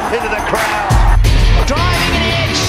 into the crowd. Driving an edge.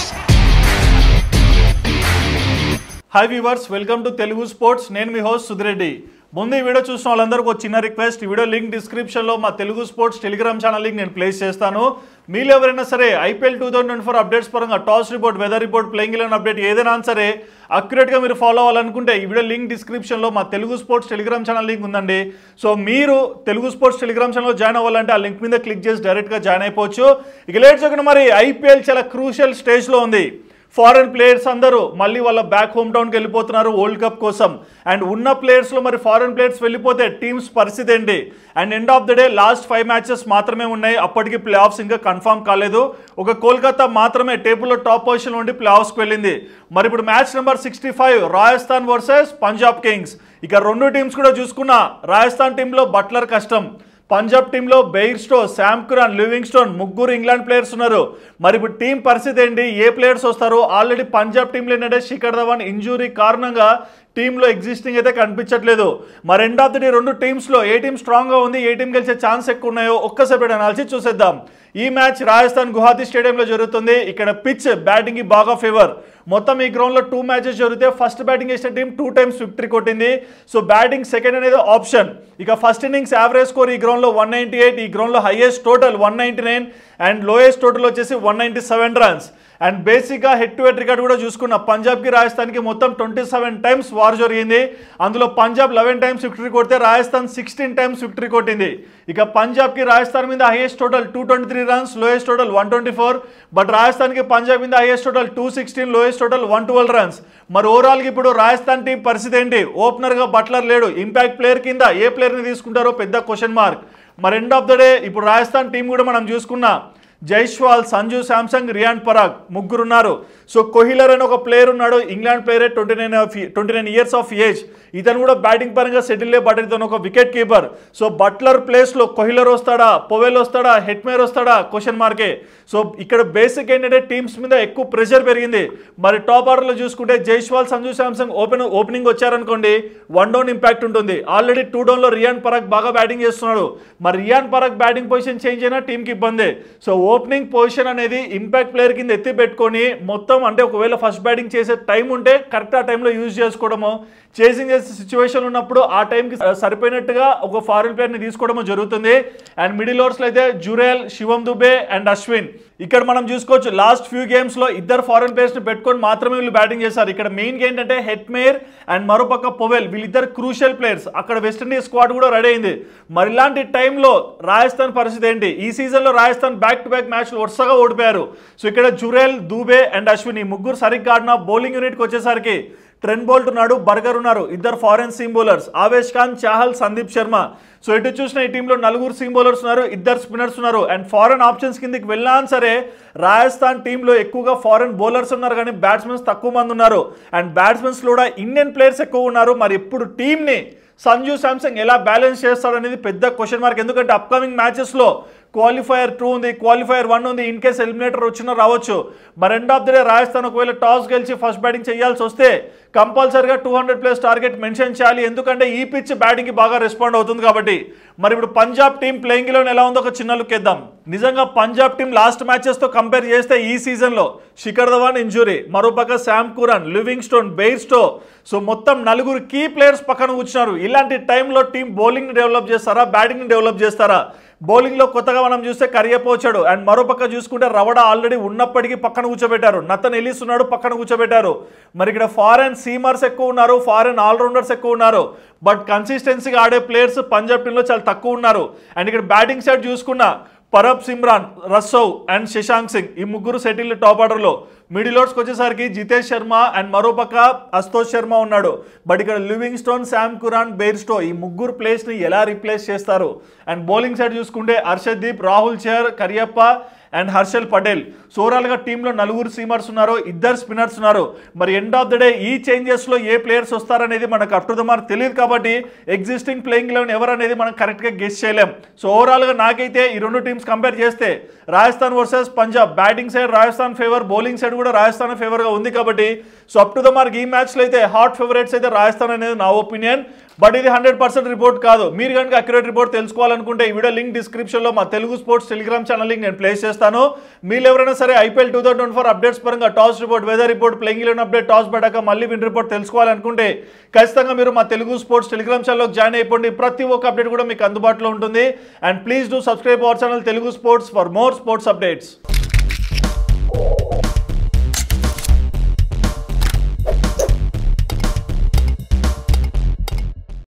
Hi viewers welcome to Telugu sports నేను మీ host Sudhi Reddy ముందు ఈ వీడియో చూసిన వాళ్ళందరికీ ఒక చిన్న రిక్వెస్ట్ ఈ వీడియో లింక్ డిస్క్రిప్షన్లో మా Telugu sports Telegram channel link నేను ప్లేస్ చేస్తాను మీరు ఎవరైనా సరే IPL two thousand twenty four updates పరంగా toss report weather report playing eleven update ఏదైనా సరే అక్యురేట్గా మీరు ఫాలో అవ్వాలనుకుంటే ఈ వీడియో లింక్ డిస్క్రిప్షన్లో మా Telugu sports Telegram channel link ఉందండి సో మీరు తెలుగు స్పోర్ట్స్ టెలిగ్రామ్ ఛానల్లో జాయిన్ అవ్వాలంటే ఆ లింక్ మీద క్లిక్ చేసి డైరెక్ట్గా జాయిన్ అయిపోవచ్చు ఇక లేట్ చేయకుండా మరి ఐపీఎల్ చాలా క్రూషియల్ స్టేజ్లో ఉంది ఫారెన్ ప్లేయర్స్ అందరూ మళ్ళీ వాళ్ళ బ్యాక్ హోమ్ టౌన్కి వెళ్ళిపోతున్నారు వరల్డ్ కప్ కోసం అండ్ ఉన్న ప్లేయర్స్లో మరి ఫారెన్ ప్లేయర్స్ వెళ్ళిపోతే టీమ్స్ పరిస్థితి ఏంటి and end of the day last five matches మాత్రమే ఉన్నాయి అప్పటికి ప్లే ఆఫ్స్ ఇంకా కన్ఫర్మ్ కాలేదు ఒక కోల్కతా మాత్రమే టేబుల్లో టాప్ పొజిషన్ నుండి ప్లే ఆఫ్స్కి వెళ్ళింది మరి ఇప్పుడు match number sixty five Rajasthan versus Punjab kings ఇక రెండు టీమ్స్ కూడా చూసుకున్నా రాజస్థాన్ టీంలో బట్లర్ కష్టం పంజాబ్ టీంలో బెయిర్స్టో శామ్ కురాన్ లివింగ్స్టోన్ ముగ్గురు ఇంగ్లాండ్ ప్లేయర్స్ ఉన్నారు మరి ఇప్పుడు టీం పరిస్థితి ఏంటి ఏ ప్లేయర్స్ వస్తారు ఆల్రెడీ పంజాబ్ టీంలో ఏంటంటే శిఖర్ ధవన్ ఇంజురీ కారణంగా టీంలో ఎగ్జిస్టింగ్ అయితే కనిపించట్లేదు మరి ఎండ్ ఆఫ్ ది డే రెండు టీమ్స్లో ఏ టీం స్ట్రాంగ్గా ఉంది ఏ టీం గెలిచే ఛాన్స్ ఎక్కువ ఉన్నాయో ఒక్కసేపు అనాల్సి చూసేద్దాం ఈ మ్యాచ్ రాజస్థాన్ గువాహతి స్టేడియంలో జరుగుతుంది ఇక్కడ పిచ్ బ్యాటింగ్కి బాగా ఫేవర్ మొత్తం ఈ గ్రౌండ్లో టూ మ్యాచెస్ జరిగితే ఫస్ట్ బ్యాటింగ్ చేసిన టీం టూ టైమ్స్ విక్టరీ కొట్టింది సో బ్యాటింగ్ సెకండ్ అనేది ఆప్షన్ ఇక ఫస్ట్ ఇన్నింగ్స్ యావరేజ్ స్కోర్ ఈ గ్రౌండ్లో వన్ నైంటీ ఎయిట్ ఈ గ్రౌండ్లో highest total one ninety nine and lowest total వచ్చేసి one ninety seven runs and బేసిక్గా హెడ్ టు హెడ్ రికార్డ్ కూడా చూసుకున్న పంజాబ్కి రాజస్థాన్కి మొత్తం ట్వంటీ సెవెన్ టైమ్స్ వార్ జరిగింది అందులో పంజాబ్ లెవెన్ టైమ్స్ విక్టరీ కొడితే రాజస్థాన్ సిక్స్టీన్ టైమ్స్ విక్టరీ కొట్టింది ఇక పంజాబ్కి రాజస్థాన్ మీద highest total two twenty three runs lowest total one twenty four but రాజస్థాన్కి పంజాబ్ మీద highest total two sixteen lowest total one twelve runs మరి ఓవరాల్గా ఇప్పుడు రాజస్థాన్ టీం పరిస్థితి ఏంటి ఓపెనర్గా బట్లర్ లేడు ఇంపాక్ట్ ప్లేయర్ కింద ఏ ప్లేయర్ని తీసుకుంటారో పెద్ద క్వశ్చన్ మార్క్ మరి ఎండ్ ఆఫ్ ద డే ఇప్పుడు రాజస్థాన్ టీం కూడా మనం చూసుకున్నా జైస్వాల్ సంజు శాంసంగ్ రియాన్ పరాగ్ ముగ్గురు ఉన్నారు సో కోహిలర్ అని ఒక ప్లేయర్ ఉన్నాడు England player twenty nine twenty nine years of age ఇతను కూడా బ్యాటింగ్ పరంగా సెటిల్ బట్ ఇతను ఒక వికెట్ కీపర్ సో బట్లర్ ప్లేస్లో కోహిలర్ వస్తాడా పొవెల్ వస్తాడా హెట్మేర్ వస్తాడా క్వశ్చన్ మార్కే సో ఇక్కడ బేసిక్ ఏంటంటే టీమ్స్ మీద ఎక్కువ ప్రెషర్ పెరిగింది మరి టాప్ ఆర్డర్లో చూసుకుంటే జైస్వాల్ సంజు శాంసంగ్ ఓపెన్ ఓపెనింగ్ వచ్చారనుకోండి వన్ డౌన్ ఇంపాక్ట్ ఉంటుంది ఆల్రెడీ టూ డౌన్లో రియాన్ పరాగ్ బాగా బ్యాటింగ్ చేస్తున్నాడు మరి Riyan Parag batting position change అయినా టీంకి ఇబ్బంది సో ఓపెనింగ్ పొజిషన్ అనేది ఇంపాక్ట్ ప్లేయర్ కింద ఎత్తి పెట్టుకొని మొత్తం అంటే ఒకవేళ ఫస్ట్ బ్యాటింగ్ చేసే టైం ఉంటే కరెక్ట్ ఆ టైంలో యూజ్ చేసుకోవడము చేసింగ్ చేసే సిచ్యువేషన్ ఉన్నప్పుడు ఆ టైంకి సరిపోయినట్టుగా ఒక ఫారెన్ ప్లేయర్ని తీసుకోవడం జరుగుతుంది అండ్ మిడిల్ ఓవర్స్లో అయితే జురేల్ శివం దుబే అండ్ అశ్విన్ ఇక్కడ మనం చూసుకోవచ్చు లాస్ట్ ఫ్యూ గేమ్స్లో ఇద్దరు ఫారెన్ ప్లేయర్స్ని పెట్టుకొని మాత్రమే వీళ్ళు బ్యాటింగ్ చేశారు ఇక్కడ మెయిన్గా ఏంటంటే హెట్మేర్ అండ్ మరోపక్క పొవెల్ వీళ్ళిద్దరు క్రూషియల్ ప్లేయర్స్ అక్కడ వెస్టిండీస్ స్క్వాడ్ కూడా రెడీ అయింది మరి ఇలాంటి టైంలో రాజస్థాన్ పరిస్థితి ఏంటి ఈ సీజన్లో రాజస్థాన్ బ్యాక్ టు బ్యాక్ మ్యాచ్లు వరుసగా ఓడిపోయారు సో ఇక్కడ జురేల్ దూబే అండ్ అశ్విన్ ఈ ముగ్గురు సరిగ్గా ఆడిన బౌలింగ్ యూనిట్కి వచ్చేసరికి ట్రెండ్ బోల్ట్ ఉన్నాడు బర్గర్ ఉన్నారు ఇద్దరు foreign seam bowlers Avesh Khan Chahal Sandeep Sharma so ఇటు చూసిన ఈ టీంలో నలుగురు సీమ్ బౌలర్స్ ఉన్నారు ఇద్దరు స్పిన్నర్స్ ఉన్నారు అండ్ ఫారెన్ ఆప్షన్స్ కిందకి వెళ్ళినా సరే రాజస్థాన్ టీంలో ఎక్కువగా ఫారెన్ బౌలర్స్ ఉన్నారు కానీ బ్యాట్స్మెన్స్ తక్కువ మంది ఉన్నారు అండ్ బ్యాట్స్మెన్స్లో కూడా ఇండియన్ ప్లేయర్స్ ఎక్కువ ఉన్నారు మరి ఇప్పుడు టీంని సంజు శాంసంగ్ ఎలా బ్యాలెన్స్ చేస్తాడనేది పెద్ద క్వశ్చన్ మార్క్ ఎందుకంటే అప్కమింగ్ మ్యాచెస్లో క్వాలిఫైయర్ టూ ఉంది క్వాలిఫైయర్ వన్ ఉంది ఇన్ కేస్ ఎలిమినేటర్ వచ్చినా రావచ్చు మరి end of the day Rajasthan ఒకవేళ టాస్ గెలిచి ఫస్ట్ బ్యాటింగ్ చేయాల్సి వస్తే కంపల్సరీగా two hundred plus target mention చేయాలి ఎందుకంటే ఈ పిచ్ బ్యాటింగ్కి బాగా రెస్పాండ్ అవుతుంది కాబట్టి మరి ఇప్పుడు పంజాబ్ టీం ప్లేయింగ్ లో ఎలా ఉందో ఒక చిన్న లుక్ ఇద్దాం నిజంగా పంజాబ్ టీం లాస్ట్ మ్యాచెస్తో కంపేర్ చేస్తే ఈ సీజన్లో శిఖర్ ధవాన్ ఇంజురీ మరోపక్క Sam Curran Livingstone Bairstow so మొత్తం నలుగురు కీ ప్లేయర్స్ పక్కన కూర్చున్నారు ఇలాంటి టైంలో టీం బౌలింగ్ని డెవలప్ చేస్తారా బ్యాటింగ్ని డెవలప్ చేస్తారా బౌలింగ్లో కొత్తగా మనం చూస్తే కరియప్ప వచ్చాడు అండ్ మరోపక్క చూసుకుంటే రవడ ఆల్రెడీ ఉన్నప్పటికీ పక్కన కూర్చోబెట్టారు నతన్ ఎలిస్ ఉన్నాడు పక్కన కూర్చోబెట్టారు మరి ఇక్కడ ఫారెన్ సీమర్స్ ఎక్కువ ఉన్నారు ఫారెన్ ఆల్రౌండర్స్ ఎక్కువ ఉన్నారు బట్ కన్సిస్టెన్సీగా ఆడే ప్లేయర్స్ పంజాబ్ టీంలో చాలా తక్కువ ఉన్నారు అండ్ ఇక్కడ బ్యాటింగ్ సైడ్ చూసుకున్నా Prabhsimran Rossouw and Shashank Singh ఈ ముగ్గురు సెటిల్ టాప్ ఆర్డర్లో మిడిల్ ఓవర్స్కి వచ్చేసరికి జితేష్ శర్మ అండ్ మరోపక్క అస్తోష్ శర్మ ఉన్నాడు బట్ ఇక్కడ Livingstone Sam Curran Bairstow ఈ ముగ్గురు ప్లేస్ని ఎలా రీప్లేస్ చేస్తారు అండ్ బౌలింగ్ సైడ్ చూసుకుంటే Arshdeep Rahul Chahar Kariappa and Harshal Patel so ఓవరాల్గా టీంలో నలుగురు సీమర్స్ ఉన్నారు ఇద్దరు స్పిన్నర్స్ ఉన్నారు మరి ఎండ్ ఆఫ్ ద డే ఈ చేంజెస్లో ఏ ప్లేయర్స్ వస్తారనేది మనకు అప్ టు ద మార్క్ తెలియదు కాబట్టి ఎగ్జిస్టింగ్ ప్లేయింగ్ లెవెన్ ఎవరు అనేది మనం కరెక్ట్గా గెస్ చేయలేం సో ఓవరాల్గా నాకైతే ఈ రెండు టీమ్స్ కంపేర్ చేస్తే Rajasthan versus Punjab batting side Rajasthan favour bowling side కూడా రాజస్థాన్ ఫేవర్గా ఉంది కాబట్టి so up to the mark ఈ మ్యాచ్లో అయితే హాట్ ఫేవరెట్స్ అయితే రాజస్థాన్ అనేది నా ఒపీనియన్ బట్ ఇది హండ్రెడ్ పర్సెంట్ రిపోర్ట్ కాదు మీరు కనుక అక్యురేట్ రిపోర్ట్ తెలుసుకోవాలనుకుంటే ఈ వీడియో లింక్ డిస్క్రిప్షన్లో మా Telugu sports Telegram channel link నేను ప్లేస్ చేస్తాను మీరు ఎవరైనా సరే IPL two thousand twenty four updates పరంగా toss report weather report playing eleven update toss పడ్డాక మళ్ళీ విన్ రిపోర్ట్ తెలుసుకోవాలనుకుంటే ఖచ్చితంగా మీరు మా తెలుగు స్పోర్ట్స్ టెలిగ్రామ్ ఛానల్లో జాయిన్ అయిపోండి ప్రతి ఒక్క అప్డేట్ కూడా మీకు అందుబాటులో ఉంటుంది and please do subscribe our channel Telugu sports for more sports updates